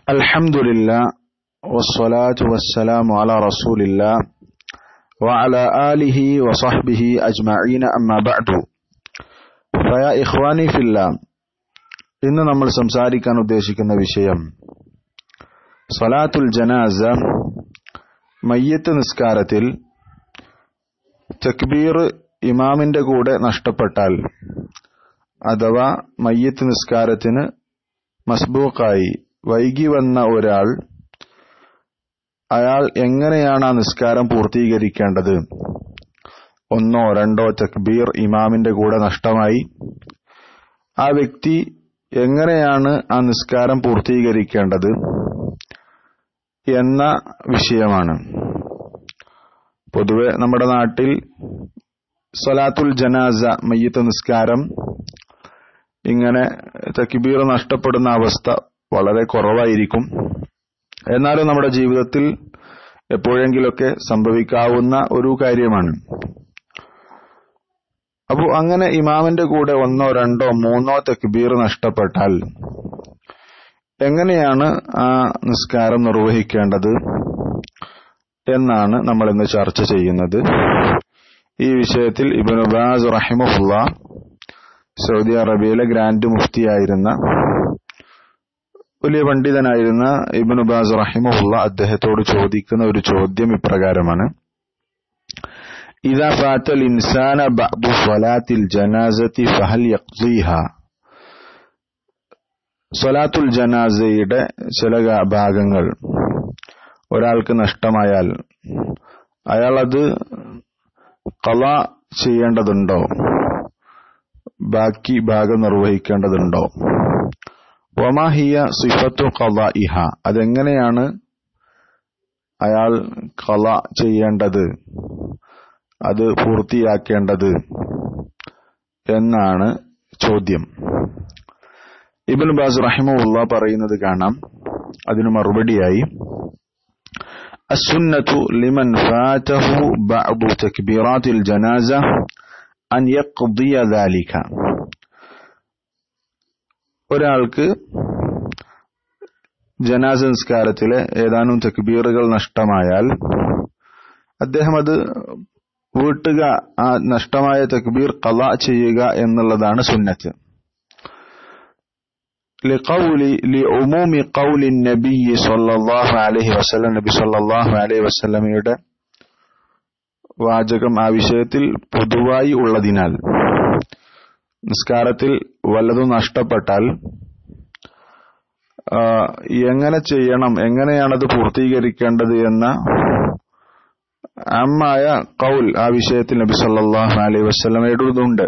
الحمد لله والصلاة والسلام على رسول الله وعلى آله وصحبه أجمعين أما بعد فيا إخواني في الله ഇന്ന് നമ്മൾ സംസാരിക്കാൻ ഉദ്ദേശിക്കുന്ന വിഷയം സലാത്തുൽ ജനാസ മയ്യത്ത് നിസ്കാരത്തിൽ തക്ബീർ ഇമാമിന്റെ കൂടെ നഷ്ടപ്പെട്ടാൽ അഥവാ മയ്യത്ത് നിസ്കാരത്തിന് മസ്ബൂക്കായി വൈകി വന്ന ഒരാൾ അയാൾ എങ്ങനെയാണ് ആ നിസ്കാരം പൂർത്തീകരിക്കേണ്ടത് ഒന്നോ രണ്ടോ തക്ബീർ ഇമാമിന്റെ കൂടെ നഷ്ടമായി ആ വ്യക്തി എങ്ങനെയാണ് ആ നിസ്കാരം പൂർത്തീകരിക്കേണ്ടത് എന്ന വിഷയമാണ് പൊതുവെ നമ്മുടെ നാട്ടിൽ സലാത്തുൽ ജനാസ മയ്യത്ത് നിസ്കാരം ഇങ്ങനെ തക്ബീർ നഷ്ടപ്പെടുന്ന അവസ്ഥ വളരെ കുറവായിരിക്കും എന്നാലും നമ്മുടെ ജീവിതത്തിൽ എപ്പോഴെങ്കിലൊക്കെ സംഭവിക്കാവുന്ന ഒരു കാര്യമാണ് അപ്പോൾ അങ്ങനെ ഇമാമിന്റെ കൂടെ ഒന്നോ രണ്ടോ മൂന്നോ തക്ബീർ നഷ്ടപ്പെട്ടാൽ എങ്ങനെയാണ് ആ നിസ്കാരം നിർവഹിക്കേണ്ടത് എന്നാണ് നമ്മൾ ഇന്ന് ചർച്ച ചെയ്യുന്നത് ഈ വിഷയത്തിൽ ഇബിൻ ഉബാസ് റഹിമുല്ല സൗദി അറേബ്യയിലെ ഗ്രാൻഡ് മുഫ്തിയായിരുന്ന വലിയ പണ്ഡിതനായിരുന്ന ഇബിൻ ഉബാസ് റഹിമുല്ല അദ്ദേഹത്തോട് ചോദിക്കുന്ന ഒരു ചോദ്യം ഇപ്രകാരമാണ് إذا فات الإنسان بعض صلاة الجنازة فهل يقضيها സ്വലാത്തുൽ ജനാസയുടെ ചില ഭാഗങ്ങൾ ഒരാൾക്ക് നഷ്ടമായാൽ അയാൾ അത് കള ചെയ്യേണ്ടതുണ്ടോ ബാക്കി ഭാഗം നിർവഹിക്കേണ്ടതുണ്ടോ ഒമാഹിയ സിഫത്തു കള ഇഹ അതെങ്ങനെയാണ് അയാൾ കള ചെയ്യേണ്ടത് അത് പൂർത്തിയാക്കേണ്ടത് എന്നാണ് ചോദ്യം ഇബിൻ ബാസ് റഹിമുള്ള പറയുന്നത് കാണാം അതിന് മറുപടിയായി السنة لمن فاته بعض تكبيرات الجنازة أن يقضي ذلك ഒരാൾക്ക് ജനാസ നിസ്കാരത്തിലെ ഏതാനും തക്ബീറുകൾ നഷ്ടമായാൽ അദ്ദേഹം അത് വീട്ടുക ആ നഷ്ടമായ തക്ബീർ കല ചെയ്യുക എന്നുള്ളതാണ് സുന്നത്ത് لقول لعموم قول النبي صلى الله عليه وسلم നബി സല്ലല്ലാഹു അലൈഹി വസല്ലമയുടെ വാചകം ആ വിഷയത്തിൽ പൊതുവായി ഉള്ളതിനാൽ നിസ്കാരത്തിൽ വല്ലതും നഷ്ടപ്പെട്ടാൽ എങ്ങനെ ചെയ്യണം എങ്ങനെയാണത് പൂർത്തീകരിക്കേണ്ടത് എന്ന അമ്മായ കൗൽ ആ വിഷയത്തിൽ നബി സല്ലല്ലാഹു അലൈഹി വസല്ലമയുടേതുണ്ട്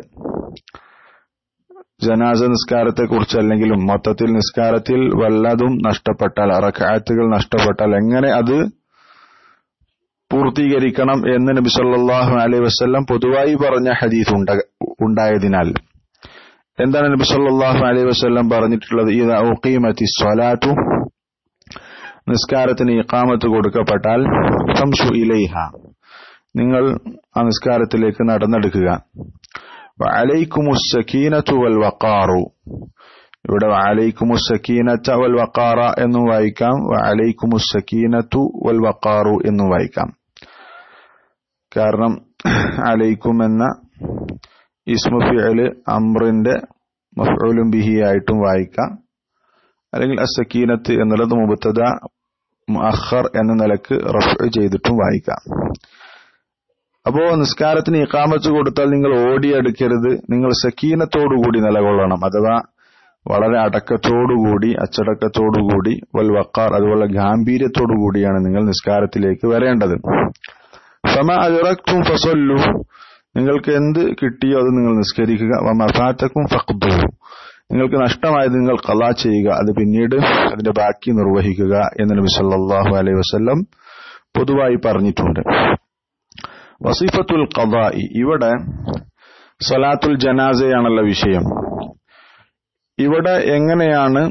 ജനാസ നിസ്കാരത്തെ കുറിച്ച് അല്ലെങ്കിലും മൊത്തത്തിൽ നിസ്കാരത്തിൽ വല്ലതും നഷ്ടപ്പെട്ടാൽ റക്കാത്തുകൾ നഷ്ടപ്പെട്ടാൽ എങ്ങനെ അത് പൂർത്തീകരിക്കണം എന്ന് നബി സല്ലല്ലാഹു അലൈഹി വസല്ലം പൊതുവായി പറഞ്ഞ ഹദീസ് ഉണ്ടായതിനാൽ എന്താണ് നബി സല്ലല്ലാഹു അലൈഹി വസല്ലം പറഞ്ഞിട്ടുള്ളത് ഇദാ ഉഖീമത്തി സ്വലാത്തു നിസ്കാരത്തിന് ഇഖാമത്ത് കൊടുക്കപ്പെട്ടാൽ ഫംഷു ഇലൈഹ നിങ്ങൾ ആ നിസ്കാരത്തിലേക്ക് നടന്നെടുക്കുക വഅലൈക്കുമുസ്സക്കീനത്തു വൽ വഖാറു ഇവിടെ വഅലൈക്കുമുസ്സക്കീനത്ത വൽ വഖാറ എന്നും വായിക്കാം വഅലൈക്കുമുസ്സക്കീനത്തു വൽ വഖാറു എന്നും വായിക്കാം കാരണം അലൈക്കും എന്ന ഇസ്മു ഫിഅല് അമ്രിന്റെ മഫ്ഊലും ബിഹി ആയിട്ടും വായിക്കാം അല്ലെങ്കിൽ അസക്കീനത്ത് എന്നുള്ളത് മുബത്തദ മുഅഖർ എന്ന നിലക്ക് റഫ് ചെയ്തിട്ടും വായിക്കാം അപ്പോ നിസ്കാരത്തിന് ഇക്കാമത്ത് കൊടുത്താൽ നിങ്ങൾ ഓടിയെടുക്കരുത് നിങ്ങൾ സക്കീനത്തോടുകൂടി നിലകൊള്ളണം അഥവാ വളരെ അടക്കത്തോടുകൂടി അച്ചടക്കത്തോടുകൂടി വൽ വക്കാർ അതുപോലെ ഗാംഭീര്യത്തോടുകൂടിയാണ് നിങ്ങൾ നിസ്കാരത്തിലേക്ക് വരേണ്ടത് സമ അതിറക്കും ഫസല്ലു നിങ്ങൾക്ക് എന്ത് കിട്ടിയോ അത് നിങ്ങൾ നിസ്കരിക്കുക വമഫാറ്റക്കും ഫഖ്ദു നിങ്ങൾക്ക് നഷ്ടമായത് നിങ്ങൾ കലാ ചെയ്യുക അത് പിന്നീട് അതിന്റെ ബാക്കി നിർവഹിക്കുക എന്ന് നബി സല്ലല്ലാഹു അലൈഹി വസല്ലം പൊതുവായി പറഞ്ഞിട്ടുണ്ട് വസീഫത്തുൽ ഖദാഇ ഇവിടെ സലാത്തുൽ ജനാസയാണല്ലോ വിഷയം ഇവിടെ എങ്ങനെയാണ്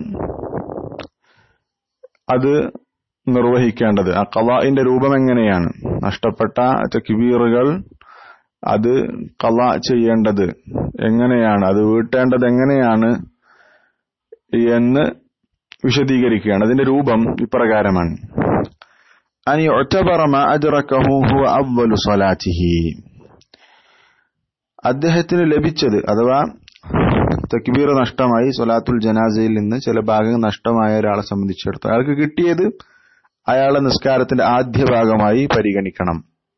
അത് നിർവഹിക്കേണ്ടത് ആ ഖലാഇന്റെ രൂപം എങ്ങനെയാണ് നഷ്ടപ്പെട്ട തക്ബീറുകൾ അത് കള ചെയ്യേണ്ടത് എങ്ങനെയാണ് അത് വീട്ടേണ്ടത് എങ്ങനെയാണ് എന്ന് വിശദീകരിക്കുകയാണ് അതിന്റെ രൂപം ഇപ്രകാരമാണ് അനി ഒറ്റപറമ അദ്റക്കഹു ഹുവ അവ്വലു സ്വലാത്തിഹി അദ്ദേഹത്തിന് ലഭിച്ചത് അഥവാ തക്ബീർ നഷ്ടമായി സ്വലാത്തുൽ ജനാസയിൽ നിന്ന് ചില ഭാഗങ്ങൾ നഷ്ടമായ ഒരാളെ സംബന്ധിച്ചിടത്തോളം അയാൾക്ക് കിട്ടിയത് അയാളെ നിസ്കാരത്തിന്റെ ആദ്യ ഭാഗമായി പരിഗണിക്കണം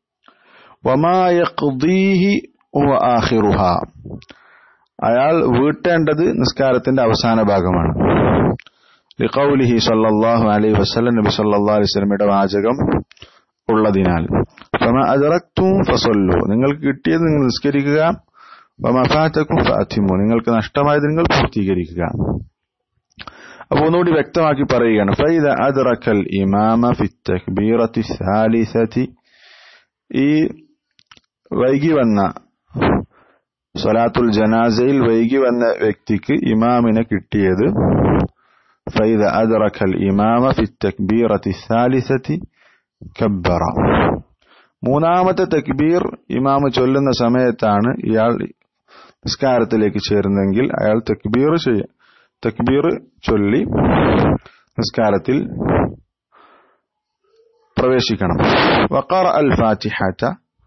വമായഖ്ദീഹി ഹുവ ആഖിറുഹ അയാൾ വീട്ടേണ്ടത് നിസ്കാരത്തിന്റെ അവസാന ഭാഗമാണ് ലിഖൗലിഹി സല്ലല്ലാഹു അലൈഹി വസല്ലം നബി സല്ലല്ലാഹു അലൈഹി വസല്ലമയുടെ വാചകം ഉള്ളതിനാൽ ഫമ അദറക്തും ഫസല്ലു നിങ്ങൾക്ക് കിട്ടിയത് നിങ്ങൾ നിസ്കരിക്കുക വമഫാതക്കും ഫഅതിമു നിങ്ങൾക്ക് നഷ്ടമായത് നിങ്ങൾ പൂർത്തീകരിക്കുക അപ്പോൾ ഒന്നുകൂടി വ്യക്തമാക്കി പറയുകയാണ് ഫൈദ അദ്റക്കൽ ഇമാമ ഫി തക്ബീറത്തി സാലിസതി ഈ വൈകി വന്ന സ്വലാത്തുൽ ജനാസയിൽ വൈകി വന്ന വ്യക്തിക്ക് ഇമാമിനെ കിട്ടിയത് ഫൈദ അദ്റക്കൽ ഇമാമ ഫി തക്ബീറത്തി സാലിസതി കബ്ബറ മൂന്നാമത്തെ തക്ബീർ ഇമാമ് ചൊല്ലുന്ന സമയത്താണ് ഇയാൾ നിസ്കാരത്തിലേക്ക് ചേരുന്നെങ്കിൽ അയാൾ തക്ബീർ ചെയ്യ തക്ബീർ ചൊല്ലി നിസ്കാരത്തിൽ പ്രവേശിക്കണം വഖറ അൽ ഫാത്തിഹത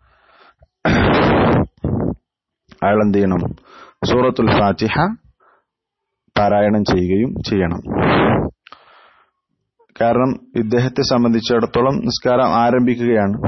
അയാൾ എന്ത് ചെയ്യണം സൂറത്തുൽ ഫാത്തിഹ പാരായണം ചെയ്യുകയും ചെയ്യണം കാരണം ഇദ്ദേഹത്തെ സംബന്ധിച്ചിടത്തോളം നിസ്കാരം ആരംഭിക്കുകയാണ്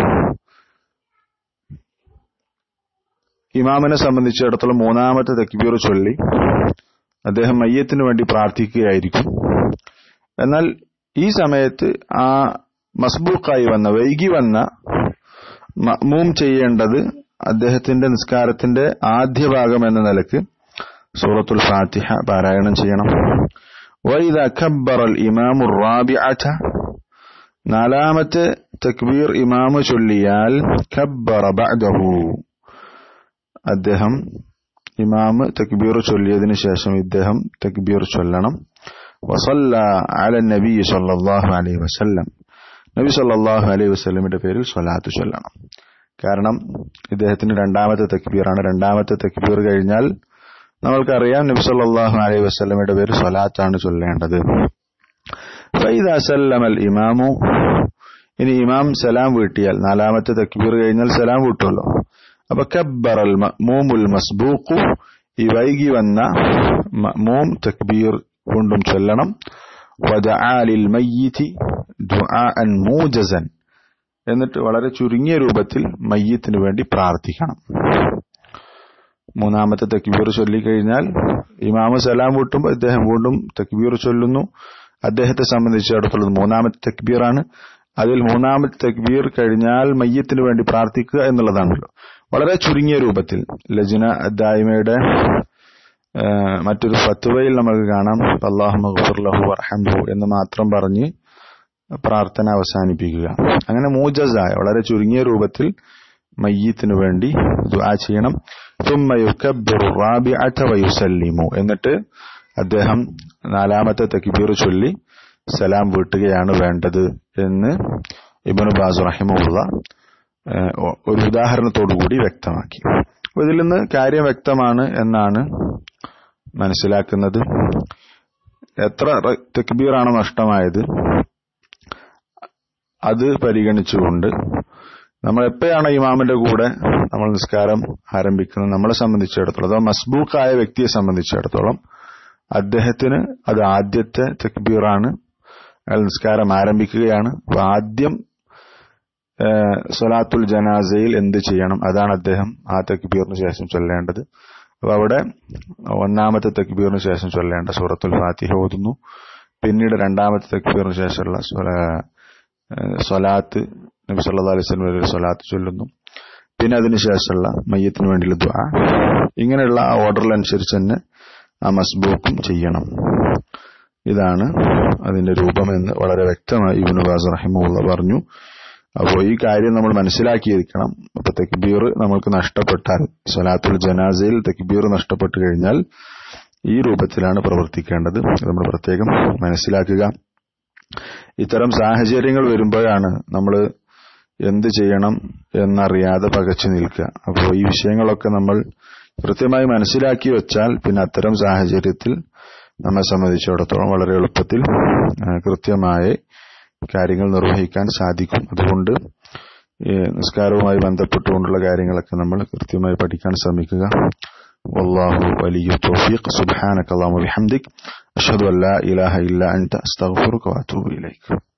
ഇമാമിനെ സംബന്ധിച്ചിടത്തോളം മൂന്നാമത്തെ തക്ബീർ ചൊല്ലി അദ്ദേഹം മയ്യത്തിന് വേണ്ടി പ്രാർത്ഥിക്കുകയായിരിക്കും എന്നാൽ ഈ സമയത്ത് ആ മസ്ബൂക്കായി വന്ന വൈകി വന്ന മഅ്മൂം ചെയ്യേണ്ടത് അദ്ദേഹത്തിന്റെ നിസ്കാരത്തിന്റെ ആദ്യ ഭാഗം എന്ന നിലക്ക് സൂറത്തുൽ ഫാത്തിഹ പാരായണം ചെയ്യണം വൈദ ഖബ്ബറൽ ഇമാമു റാബിഅത നാലാമത്തെ തക്ബീർ ഇമാമ് ചൊല്ലിയാൽ ഖബ്ബറ ബഅദഹു അദ്ദേഹം ഇമാമ് തക്ബീർ ചൊല്ലിയതിനു ശേഷം ഇദ്ദേഹം തക്ബീർ ചൊല്ലണം വസല്ല അല നബി സല്ലല്ലാഹു അലൈഹി വസല്ലം നബി സല്ലല്ലാഹു അലൈഹി വസല്ലമിന്റെ പേരിൽ സ്വലാത്ത് ചൊല്ലണം കാരണം ഇദ്ദേഹത്തിന് രണ്ടാമത്തെ തക്ബീറാണ് രണ്ടാമത്തെ തക്ബീർ കഴിഞ്ഞാൽ നമ്മൾക്കറിയാം നബി സല്ലല്ലാഹു അലൈഹി വസല്ലമയുടെ പേര് സ്വലാത്താണ് ചൊല്ലേണ്ടത് ഫൈദ സല്ലമൽ ഇമാമു ഇനി ഇമാം സലാം വീട്ടിയാൽ നാലാമത്തെ തക്ബീർ കഴിഞ്ഞാൽ സലാം വീട്ടുമല്ലോ അപ്പൊ കബ്ബറൽ മഅ്മൂമുൽ മസ്ബൂഖു ഈ വൈകി വന്ന മഅ്മൂം തക്ബീർ കൊണ്ടും ചൊല്ലണം വദആലിൽ മയ്യിതി ദുആഅൻ മൂജസൻ എന്നിട്ട് വളരെ ചുരുങ്ങിയ രൂപത്തിൽ മയ്യത്തിന് വേണ്ടി പ്രാർത്ഥിക്കണം മൂന്നാമത്തെ തക്ബീർ ചൊല്ലിക്കഴിഞ്ഞാൽ ഇമാമ സലാം വീട്ടുമ്പോൾ ഇദ്ദേഹം വീണ്ടും തക്ബീർ ചൊല്ലുന്നു അദ്ദേഹത്തെ സംബന്ധിച്ചിടത്തോളം മൂന്നാമത്തെ തക്ബീറാണ് അതിൽ മൂന്നാമത്തെ തക്ബീർ കഴിഞ്ഞാൽ മയ്യത്തിന് വേണ്ടി പ്രാർത്ഥിക്കുക എന്നുള്ളതാണല്ലോ വളരെ ചുരുങ്ങിയ രൂപത്തിൽ ലജ്ന ദായ്മയുടെ മറ്റൊരു ഫത്വയിൽ നമുക്ക് കാണാം അള്ളാഹു മഹ്ഫുർലഹു വർഹംഹു എന്ന് മാത്രം പറഞ്ഞ് പ്രാർത്ഥന അവസാനിപ്പിക്കുക അങ്ങനെ മൂജസായ വളരെ ചുരുങ്ങിയ രൂപത്തിൽ മയ്യത്തിന് വേണ്ടി ദുആ ചെയ്യണം ثم يكبر الرابعة ويسلم എന്നിട്ട് അദ്ദേഹം നാലാമത്തെ തക്ബീർ ചൊല്ലി സലാം വീട്ടുകയാണ് വേണ്ടത് എന്ന് ഇബ്നു ബാസ് റഹിമുള്ള ഒരു ഉദാഹരണത്തോടു കൂടി വ്യക്തമാക്കി ഇതിൽ നിന്ന് കാര്യം വ്യക്തമാണ് എന്നാണ് മനസ്സിലാക്കുന്നത് എത്ര തക്ബീറാണ് നഷ്ടമായത് അത് പരിഗണിച്ചുകൊണ്ട് നമ്മൾ എപ്പോഴാണ് ഇമാമിന്റെ കൂടെ നമ്മൾ നിസ്കാരം ആരംഭിക്കുന്നത് നമ്മളെ സംബന്ധിച്ചിടത്തോളം അഥവാ മസ്ബൂക്കായ വ്യക്തിയെ സംബന്ധിച്ചിടത്തോളം അദ്ദേഹത്തിന് അത് ആദ്യത്തെ തക്ബീറാണ് അയാൾ നിസ്കാരം ആരംഭിക്കുകയാണ് അപ്പൊ ആദ്യം സൊലാത്തുൽ ജനാസയിൽ എന്ത് ചെയ്യണം അതാണ് അദ്ദേഹം ആ തക്ബീറിന് ശേഷം ചൊല്ലേണ്ടത് അപ്പൊ അവിടെ ഒന്നാമത്തെ തക്ബീറിന് ശേഷം ചൊല്ലേണ്ട സൂറത്തുൽ ഫാത്തിഹ ഓതുന്നു പിന്നീട് രണ്ടാമത്തെ തക്ബീറിന് ശേഷമുള്ള സ്വലാത്ത് നബി സല്ലാ അലൈഹി സ്വലം ഒരു സ്വലാത്ത് ചൊല്ലുന്നു പിന്നെ അതിനുശേഷമുള്ള മയ്യത്തിന് വേണ്ടിയുള്ള ദ്വാ ഇങ്ങനെയുള്ള ആ ഓർഡറിലനുസരിച്ച് തന്നെ ആ മസ്ബൂക്കും ചെയ്യണം ഇതാണ് അതിന്റെ രൂപമെന്ന് വളരെ വ്യക്തമായി ഇബിന് ബാസ് റഹിമുള്ള പറഞ്ഞു അപ്പോൾ ഈ കാര്യം നമ്മൾ മനസ്സിലാക്കിയിരിക്കണം അപ്പൊ തെക്ബീർ നമ്മൾക്ക് നഷ്ടപ്പെട്ടാൽ സ്വലാത്തുൽ ജനാസയിൽ തെക്ബീർ നഷ്ടപ്പെട്ടു കഴിഞ്ഞാൽ ഈ രൂപത്തിലാണ് പ്രവർത്തിക്കേണ്ടത് നമ്മൾ പ്രത്യേകം മനസ്സിലാക്കുക ഇത്തരം സാഹചര്യങ്ങൾ വരുമ്പോഴാണ് നമ്മൾ എന്ത് ചെയ്യണം എന്നറിയാതെ പകച്ചു നിൽക്കുക അപ്പോൾ ഈ വിഷയങ്ങളൊക്കെ നമ്മൾ കൃത്യമായി മനസ്സിലാക്കി വെച്ചാൽ പിന്നെ അത്തരം സാഹചര്യത്തിൽ നമ്മെ സംബന്ധിച്ചിടത്തോളം വളരെ എളുപ്പത്തിൽ ആ, കൃത്യമായി കാര്യങ്ങൾ നിർവഹിക്കാൻ സാധിക്കും അതുകൊണ്ട് ഈ നിസ്കാരവുമായി ബന്ധപ്പെട്ടുകൊണ്ടുള്ള കാര്യങ്ങളൊക്കെ നമ്മൾ കൃത്യമായി പഠിക്കാൻ ശ്രമിക്കുക والله ولي التوفيق سبحانك اللهم وبحمدك أشهد أن لا إله إلا أنت أستغفرك وأتوب إليك